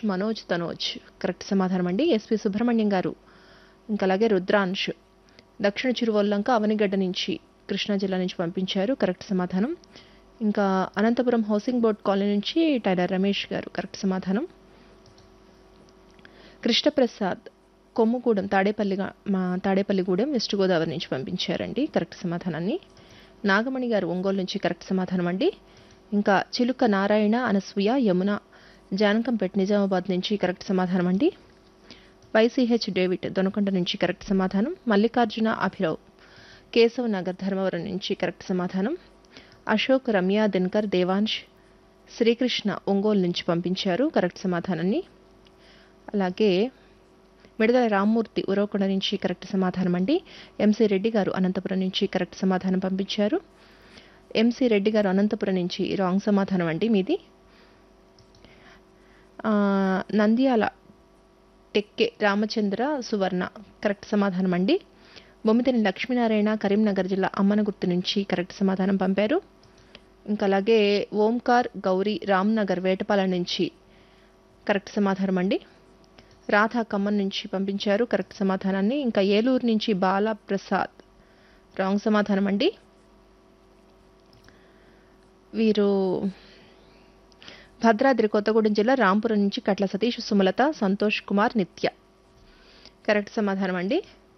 Manoj Tanoj correct సమాధానం అండి SP Subrahmanyam గారు ఇంకా అలాగే రుద్రాంశ్ దక్షిణ చిరువల్లంక అవనిగడ్డ నుంచి కృష్ణా జిల్లా నుంచి పంపించారు కరెక్ట్ సమాధానం ఇంకా అనంతపురం హౌసింగ్ బోర్డ్ కాలనీ నుంచి టైలర్ రమేష్ గారు కరెక్ట్ సమాధానం కృష్ణప్రసాద్ కొమ్ముగూడెం తాడేపల్లి మా తాడేపల్లిగూడెం వెస్ట్ గోదావరి నుంచి పంపించారండి కరెక్ట్ సమాధానాన్ని నాగమణి గారు ఒంగోలు నుంచి కరెక్ట్ సమాధానం అండి ఇంకా చిలుక నారాయణ అనసూయ యమున జానకంపేట్ నిజామాబాద్ నుంచి కరెక్ట్ సమాధానం అండి వైసీహెచ్ డేవిడ్ దొనకొండ నుంచి కరెక్ట్ సమాధానం మల్లికార్జున అభిరావ్ కేశవ్ నగర్ ధర్మవరం నుంచి కరెక్ట్ సమాధానం అశోక్ రమ్య దినకర్ దేవాంశ్ శ్రీకృష్ణ ఒంగోలు నుంచి పంపించారు కరెక్ట్ సమాధానాన్ని అలాగే మిడదల రామ్మూర్తి ఉరవకొండ నుంచి కరెక్ట్ సమాధానం అండి ఎంసీ రెడ్డి గారు అనంతపురం నుంచి కరెక్ట్ సమాధానం పంపించారు ఎంసీ రెడ్డి గారు అనంతపురం నుంచి రాంగ్ సమాధానం అండి మీది నంద్యాల టెక్కే రామచంద్ర సువర్ణ కరెక్ట్ సమాధానం అండి బొమ్మిదిని లక్ష్మీనారాయణ కరీంనగర్ జిల్లా అమ్మనగుర్తు నుంచి కరెక్ట్ సమాధానం పంపారు ఇంకా అలాగే ఓంకార్ గౌరీ రామ్నగర్ వేటపాల నుంచి కరెక్ట్ సమాధానం అండి రాధా ఖమ్మం నుంచి పంపించారు కరెక్ట్ సమాధానాన్ని ఇంకా ఏలూరు నుంచి బాలా ప్రసాద్ రాంగ్ సమాధానం అండి వీరు భద్రాద్రి కొత్తగూడెం జిల్లా రాంపురం నుంచి కట్ల సతీష్ సుమలత సంతోష్ కుమార్ నిత్య కరెక్ట్ సమాధానం అండి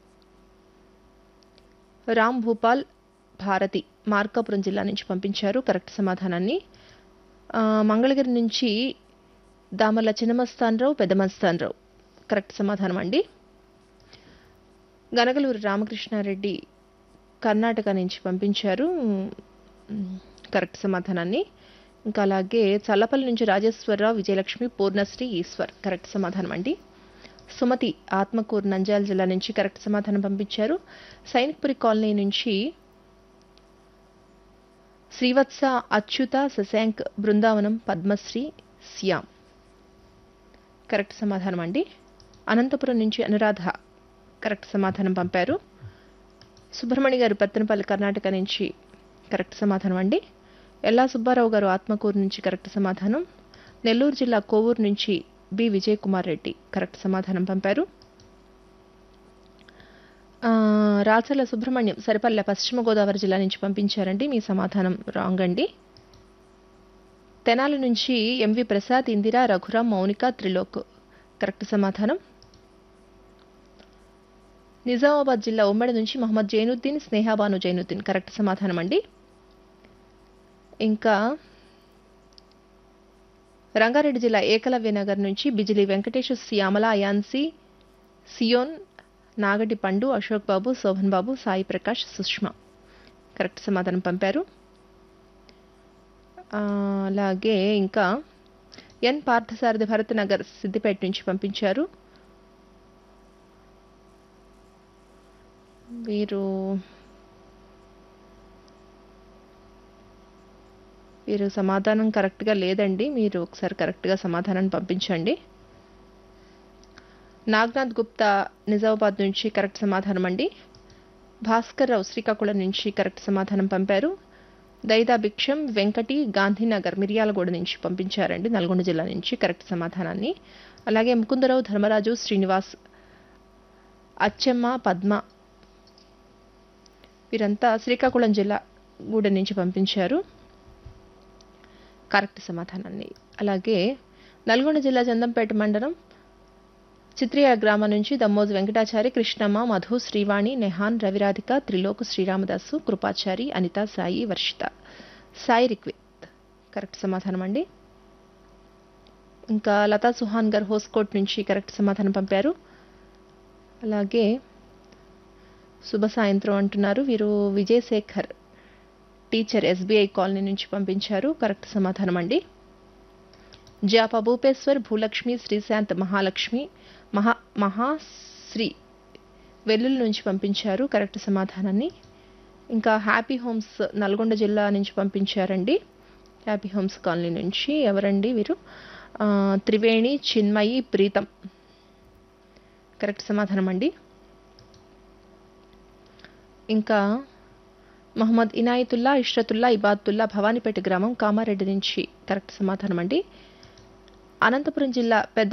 రామ్ భూపాల్ భారతి మార్కాపురం జిల్లా నుంచి పంపించారు కరెక్ట్ సమాధానాన్ని మంగళగిరి నుంచి దామర్ల చిన్నమస్తానరావు పెద్దమస్తానరావు కరెక్ట్ సమాధానం అండి గనగలూరు రామకృష్ణారెడ్డి కర్ణాటక నుంచి పంపించారు కరెక్ట్ సమాధానాన్ని ఇంకా అలాగే చల్లపల్లి నుంచి రాజేశ్వరరావు విజయలక్ష్మి పూర్ణశ్రీ ఈశ్వర్ కరెక్ట్ సమాధానం అండి సుమతి ఆత్మకూరు నంద్యాల జిల్లా నుంచి కరెక్ట్ సమాధానం పంపించారు సైనిక్పురి కాలనీ నుంచి శ్రీవత్స అచ్యుత శశాంక్ బృందావనం పద్మశ్రీ శ్యామ్ కరెక్ట్ సమాధానం అండి అనంతపురం నుంచి అనురాధ కరెక్ట్ సమాధానం పంపారు సుబ్రహ్మణ్య గారు పత్తనపల్లి కర్ణాటక నుంచి కరెక్ట్ సమాధానం అండి ఎల్లా సుబ్బారావు గారు ఆత్మకూరు నుంచి కరెక్ట్ సమాధానం నెల్లూరు జిల్లా కోవూరు నుంచి బి విజయ్ కుమార్ రెడ్డి కరెక్ట్ సమాధానం పంపారు రాచల సుబ్రహ్మణ్యం సరిపల్లె పశ్చిమ గోదావరి జిల్లా నుంచి పంపించారండి మీ సమాధానం రాంగ్ అండి తెనాలి నుంచి ఎంవి ప్రసాద్ ఇందిరా రఘురాం మౌనిక త్రిలోక్ కరెక్ట్ సమాధానం నిజామాబాద్ జిల్లా ఉమ్మడి నుంచి మహమ్మద్ జైనుద్దీన్ స్నేహాబాను జైనుద్దీన్ కరెక్ట్ సమాధానం అండి ఇంకా రంగారెడ్డి జిల్లా ఏకలవ్య నగర్ నుంచి బిజిలి వెంకటేష్ శ్యామల అయాన్సి సియోన్ నాగటి పండు అశోక్ బాబు శోభన్ బాబు సాయి ప్రకాష్ సుష్మా కరెక్ట్ సమాధానం పంపారు అలాగే ఇంకా ఎన్ పార్థసారథి భరత్ నగర్ సిద్దిపేట నుంచి పంపించారు వీరు వీరు సమాధానం కరెక్ట్గా లేదండి మీరు ఒకసారి కరెక్ట్గా సమాధానం పంపించండి నాగ్నాథ్ గుప్తా నిజామాబాద్ నుంచి కరెక్ట్ సమాధానం అండి భాస్కర్ రావు శ్రీకాకుళం నుంచి కరెక్ట్ సమాధానం పంపారు దైదా భిక్షం వెంకటి గాంధీనగర్ మిర్యాలగూడ నుంచి పంపించారండి నల్గొండ జిల్లా నుంచి కరెక్ట్ సమాధానాన్ని అలాగే ముకుందరావు ధర్మరాజు శ్రీనివాస్ అచ్చెమ్మ పద్మ వీరంతా శ్రీకాకుళం జిల్లా గూడ నుంచి పంపించారు కరెక్ట్ సమాధానాన్ని అలాగే నల్గొండ జిల్లా చందంపేట మండలం చిత్రియ గ్రామం నుంచి దమ్మోజు వెంకటాచారి కృష్ణమ్మ మధు శ్రీవాణి నెహాన్ రవిరాధిక త్రిలోక్ శ్రీరామదాసు కృపాచారి అనిత సాయి వర్షిత సాయి రిక్విత్ కరెక్ట్ సమాధానం అండి ఇంకా లతా సుహాన్ గారు హోస్కోట్ నుంచి కరెక్ట్ సమాధానం పంపారు అలాగే శుభ సాయంత్రం అంటున్నారు వీరు విజయశేఖర్ టీచర్ ఎస్బీఐ కాలనీ నుంచి పంపించారు కరెక్ట్ సమాధానం అండి జాపా భూపేశ్వర్ భూలక్ష్మి శ్రీశాంత్ మహాలక్ష్మి మహా మహాశ్రీ వెల్లుల నుంచి పంపించారు కరెక్ట్ సమాధానాన్ని ఇంకా హ్యాపీ హోమ్స్ నల్గొండ జిల్లా నుంచి పంపించారండి హ్యాపీ హోమ్స్ కాలనీ నుంచి ఎవరండి వీరు త్రివేణి చిన్మయి ప్రీతం కరెక్ట్ సమాధానం అండి ఇంకా మహమ్మద్ ఇనాయతుల్లా ఇష్రతుల్లా ఇబాతుల్లా భవానీపేట గ్రామం కామారెడ్డి నుంచి కరెక్ట్ సమాధానం అండి అనంతపురం జిల్లా పెద్ద